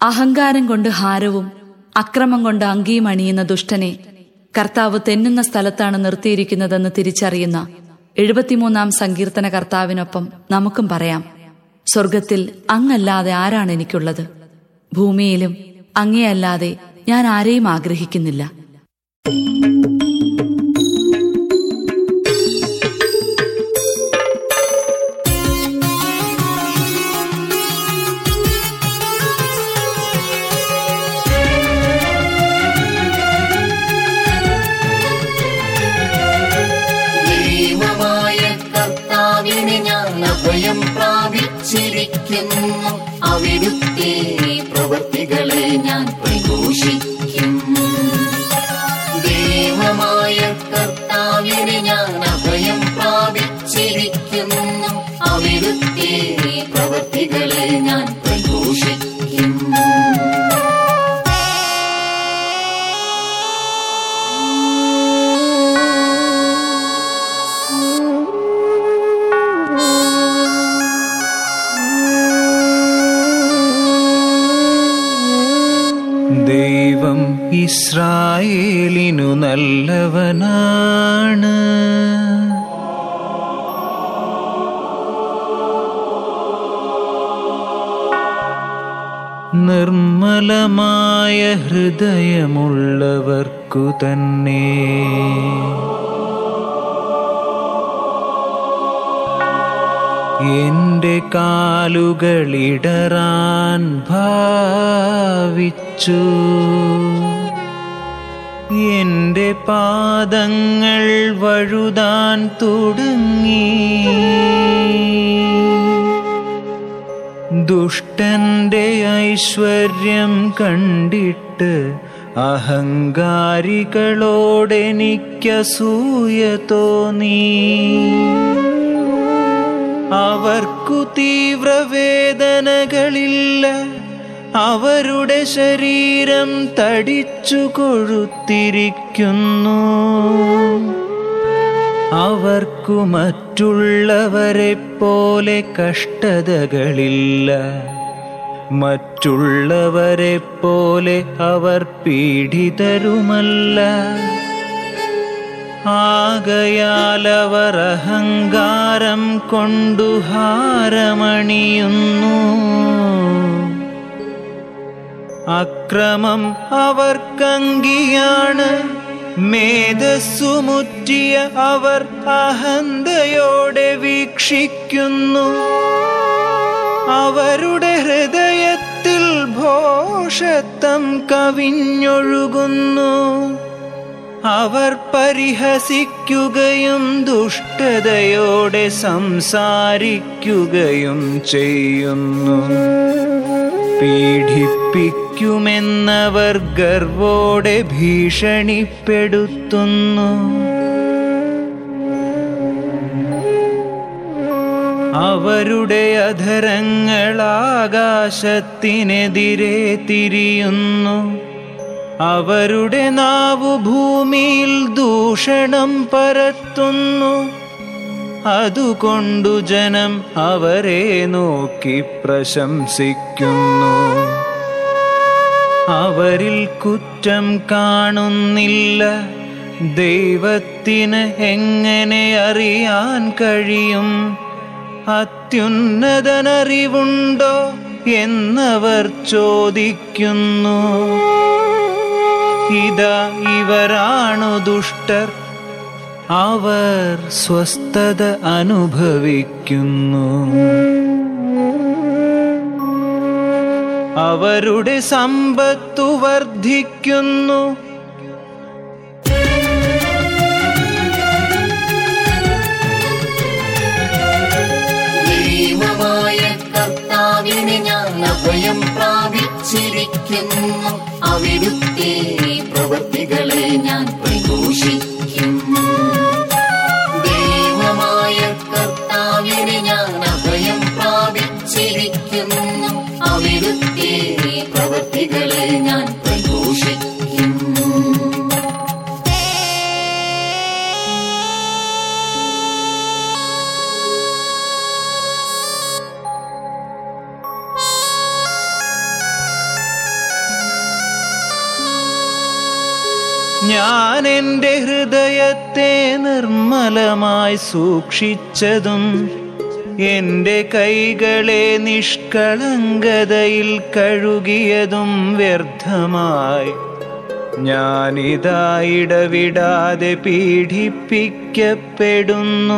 അഹങ്കാരം കൊണ്ട് ഹാരവും അക്രമം കൊണ്ട് അങ്കിയും അണിയുന്ന ദുഷ്ടനെ കർത്താവ് തെന്നുന്ന സ്ഥലത്താണ് നിർത്തിയിരിക്കുന്നതെന്ന് തിരിച്ചറിയുന്ന എഴുപത്തിമൂന്നാം സങ്കീർത്തന കർത്താവിനൊപ്പം നമുക്കും പറയാം സ്വർഗത്തിൽ അങ്ങല്ലാതെ ആരാണ് എനിക്കുള്ളത് ഭൂമിയിലും അങ്ങേയല്ലാതെ ഞാൻ ആരെയും ആഗ്രഹിക്കുന്നില്ല ദൈവമായ കർത്താവിനെ ഞാൻ അഭയം പ്രാപിച്ചിരിക്കുന്നു അവിടുത്തെ പ്രവൃത്തികളെ ഞാൻ പ്രഘോഷിക്കും ദൈവമായ കർത്താവിനെ ഞാൻ അഭയം പ്രാപിച്ചിരിക്കുന്നു അവിടുത്തെ പ്രവൃത്തികളെ ഞാൻ പ്രഘോഷിക്കും ദൈവം ഇസ്രായേലിനു നല്ലവനാണ് നിർമ്മലമായ ഹൃദയമുള്ളവർക്കു തന്നെ എന്റെ കാലുകളിടറാൻ ഭാവിച്ചു എന്റെ പാദങ്ങൾ വഴുതാൻ തുടങ്ങി ദുഷ്ടന്റെ ഐശ്വര്യം കണ്ടിട്ട് അഹങ്കാരികളോടെനിക്കസൂയ തോന്നി അവർക്കു തീവ്രവേദനകളില്ല അവരുടെ ശരീരം തടിച്ചു കൊഴുത്തിരിക്കുന്നു അവർക്കു മറ്റുള്ളവരെ പോലെ കഷ്ടതകളില്ല മറ്റുള്ളവരെ പോലെ അവർ പീഡിതരുമല്ല ആകയാലവർ അഹങ്കാരം കൊണ്ടു ഹാരമണിയുന്നു അക്രമം അവർക്കങ്കിയാണ് മേധസ്സുമുറ്റിയ അവർ അഹന്തയോടെ വീക്ഷിക്കുന്നു അവരുടെ ഹൃദയത്തിൽ ഭോഷത്വം കവിഞ്ഞൊഴുകുന്നു അവർ പരിഹസിക്കുകയും ദുഷ്ടതയോടെ സംസാരിക്കുകയും ചെയ്യുന്നു പീഡിപ്പിക്കുമെന്നവർ ഗർവോടെ ഭീഷണിപ്പെടുത്തുന്നു അവരുടെ അധരങ്ങൾ ആകാശത്തിനെതിരെ തിരിയുന്നു അവരുടെ നാവു ഭൂമിയിൽ ദൂഷണം പരത്തുന്നു അതുകൊണ്ടു ജനം അവരെ നോക്കി പ്രശംസിക്കുന്നു അവരിൽ കുറ്റം കാണുന്നില്ല ദൈവത്തിന് എങ്ങനെ അറിയാൻ കഴിയും അത്യുന്നതനറിവുണ്ടോ എന്നവർ ചോദിക്കുന്നു ഇതാ ഇവരാണു ദുഷ്ടർ അവർ സ്വസ്ഥത അനുഭവിക്കുന്നു അവരുടെ സമ്പത്തു വർദ്ധിക്കുന്നു ദൈവമായ കർത്താവിനെ ഞാൻ അഭയം പ്രാപിച്ചിരിക്കുന്നു അവിടുത്തെ പ്രവൃത്തികളെ ഞാൻ പ്രഘോഷിക്കും ദൈവമായ കർത്താവിനെ ഞാൻ അഭയം പ്രാപിച്ചിരിക്കുന്നു അവിടുത്തെ പ്രവൃത്തികളെ ഞാൻ പ്രഘോഷിക്കും ഞാൻ എൻ്റെ ഹൃദയത്തെ നിർമ്മലമായി സൂക്ഷിച്ചതും എൻ്റെ കൈകളെ നിഷ്കളങ്കതയിൽ കഴുകിയതും വ്യർത്ഥമായി ഞാനിതാ ഇടവിടാതെ പീഡിപ്പിക്കപ്പെടുന്നു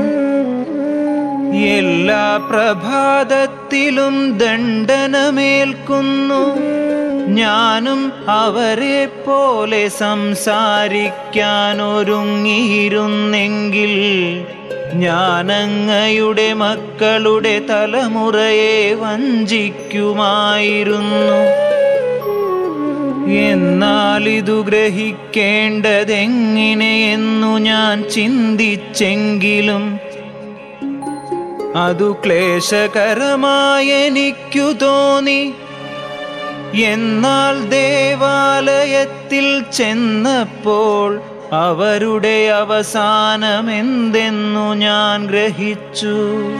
എല്ലാ പ്രഭാതത്തിലും ദണ്ഡനമേൽക്കുന്നു ഞാനും അവരെ പോലെ സംസാരിക്കാൻ ഒരുങ്ങിയിരുന്നെങ്കിൽ ഞാനങ്ങയുടെ മക്കളുടെ തലമുറയെ വഞ്ചിക്കുമായിരുന്നു എന്നാൽ ഇതു ഗ്രഹിക്കേണ്ടതെങ്ങനെയെന്നു ഞാൻ ചിന്തിച്ചെങ്കിലും അതു ക്ലേശകരമായെനിക്കു തോന്നി എന്നാൽ ദേവാലയത്തിൽ ചെന്നപ്പോൾ അവരുടെ അവസാനമെന്തെന്നു ഞാൻ ഗ്രഹിച്ചു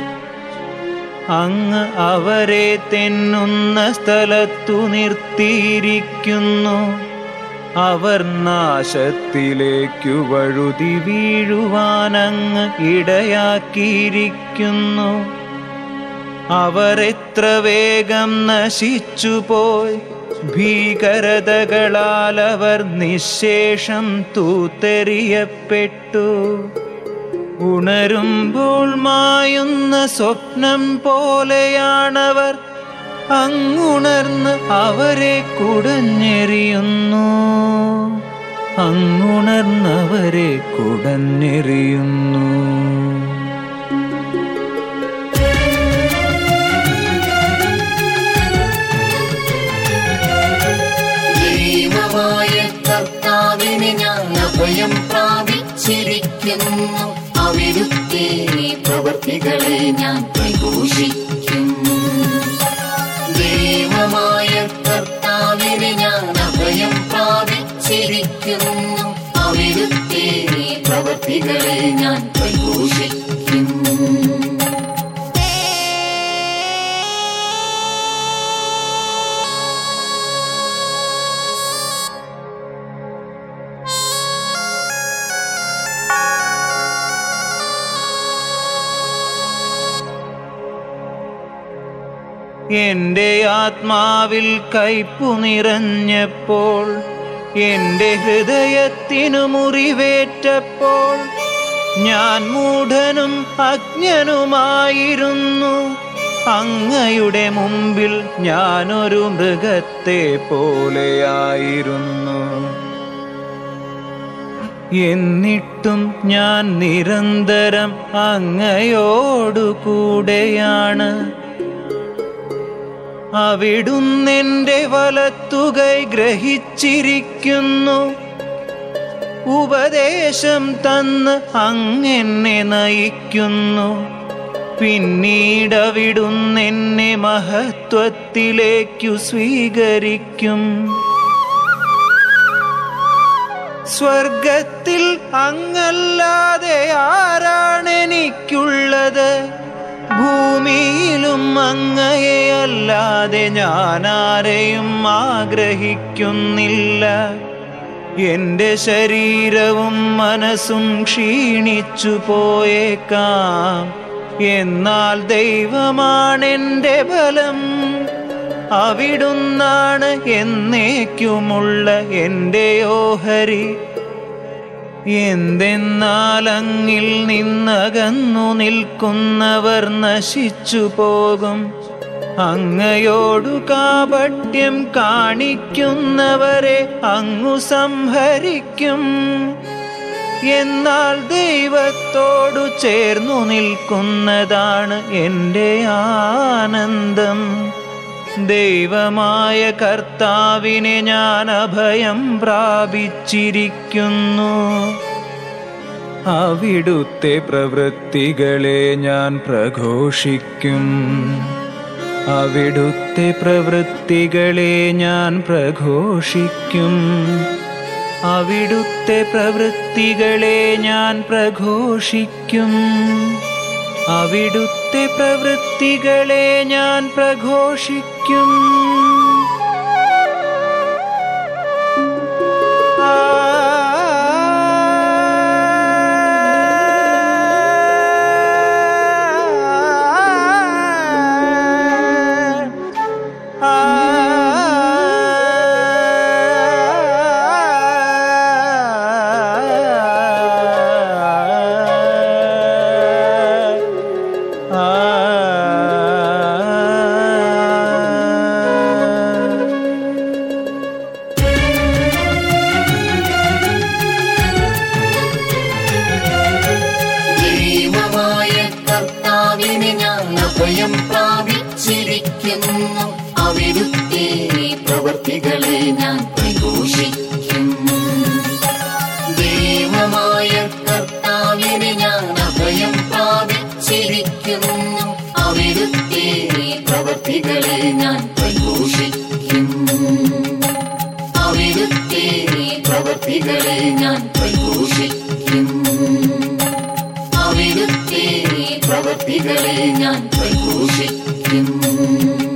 അങ്ങ് അവരെ തെന്നുന്ന സ്ഥലത്തു നിർത്തിയിരിക്കുന്നു അവർ നാശത്തിലേക്കു വഴുതി വീഴുവാനങ്ങ് ഇടയാക്കിയിരിക്കുന്നു അവർ എത്ര വേഗം നശിച്ചുപോയി ഭീകരതകളാൽ അവർ നിശേഷം തൂത്തെറിയപ്പെട്ടു ഉണരുമ്പോൾ മായുന്ന സ്വപ്നം പോലെയാണവർ അങ്ങുണർന്ന് അവരെ കുടഞ്ഞെറിയുന്നു അങ്ങുണർന്നവരെ കുടഞ്ഞെറിയുന്നു ദൈവമായ കർത്താവിനെ ഞാൻ അഭയം പ്രാപിച്ചിരിക്കുന്നു അവിടുത്തെ പ്രവർത്തികളെ ഞാൻ പ്രഘോഷിക്കുന്നു ദൈവമായ കർത്താവിനെ ഞാൻ അഭയം പ്രാപിച്ചിരിക്കുന്നു അവിടുത്തെ പ്രവർത്തികളെ ഞാൻ പ്രഘോഷിക്കുന്നു എന്റെ ആത്മാവിൽ കയ്പു നിറഞ്ഞപ്പോൾ എന്റെ ഹൃദയത്തിനു മുറിവേറ്റപ്പോൾ ഞാൻ മൂഢനും അജ്ഞനുമായിരുന്നു അങ്ങയുടെ മുമ്പിൽ ഞാനൊരു മൃഗത്തെ പോലെയായിരുന്നു എന്നിട്ടും ഞാൻ നിരന്തരം അങ്ങയോടു കൂടെയാണ് അവിടുന്നെന്റെ വലത്തുകൈ ഗ്രഹിച്ചിരിക്കുന്നു ഉപദേശം തന്ന് അങ്ങെന്നെ നയിക്കുന്നു പിന്നീട് അവിടുന്നെന്നെ മഹത്വത്തിലേക്കു സ്വീകരിക്കും സ്വർഗത്തിൽ അങ്ങല്ലാതെ ആരാണെനിക്കുള്ളത് ഭൂമിയിലും അങ്ങയെ അല്ലാതെ ഞാനാരെയും ആഗ്രഹിക്കുന്നില്ല എന്റെ ശരീരവും മനസ്സും ക്ഷീണിച്ചു പോയേക്കാം എന്നാൽ ദൈവമാണെന്റെ ബലം അവിടുന്നാണ് എന്നേക്കുമുള്ള എന്റെ ഓഹരി എന്തെന്നാൽ അങ്ങിൽ നിന്നകന്നു നിൽക്കുന്നവർ നശിച്ചു പോകും അങ്ങയോടു കാപട്യം കാണിക്കുന്നവരെ അങ്ങു സംഹരിക്കും എന്നാൽ ദൈവത്തോടു ചേർന്നു നിൽക്കുന്നതാണ് എൻ്റെ ആനന്ദം ദൈവമായ കർത്താവിനെ ഞാൻ അഭയം പ്രാപിച്ചിരിക്കുന്നു അവിടുത്തെ പ്രവൃത്തികളെ ഞാൻ പ്രഘോഷിക്കും അവിടുത്തെ പ്രവൃത്തികളെ ഞാൻ പ്രഘോഷിക്കും അവിടുത്തെ പ്രവൃത്തികളെ ഞാൻ പ്രഘോഷിക്കും അവിടുത്തെ പ്രവൃത്തികളെ ഞാൻ പ്രഘോഷിക്കും ആ ദൈവമായ കർത്താവിനെ ഞാൻ അഭയം പ്രാപിച്ചിരിക്കുന്നു അവിടുത്തെ പ്രവർത്തികളെ ഞാൻ പ്രഘോഷിക്കും ദൈവമായ കർത്താവിനെ ഞാൻ അഭയം പ്രാപിച്ചിരിക്കുന്നു അവിടുത്തെ പ്രവർത്തികളെ ഞാൻ പ്രഘോഷിക്കും അവിടുത്തെ പ്രവർത്തികളെ ഞാൻ പ്രഘോഷിക്കും അവിടുത്തെ പ്രവർത്തികളെ ഞാൻ പ്രഘോഷിക്കും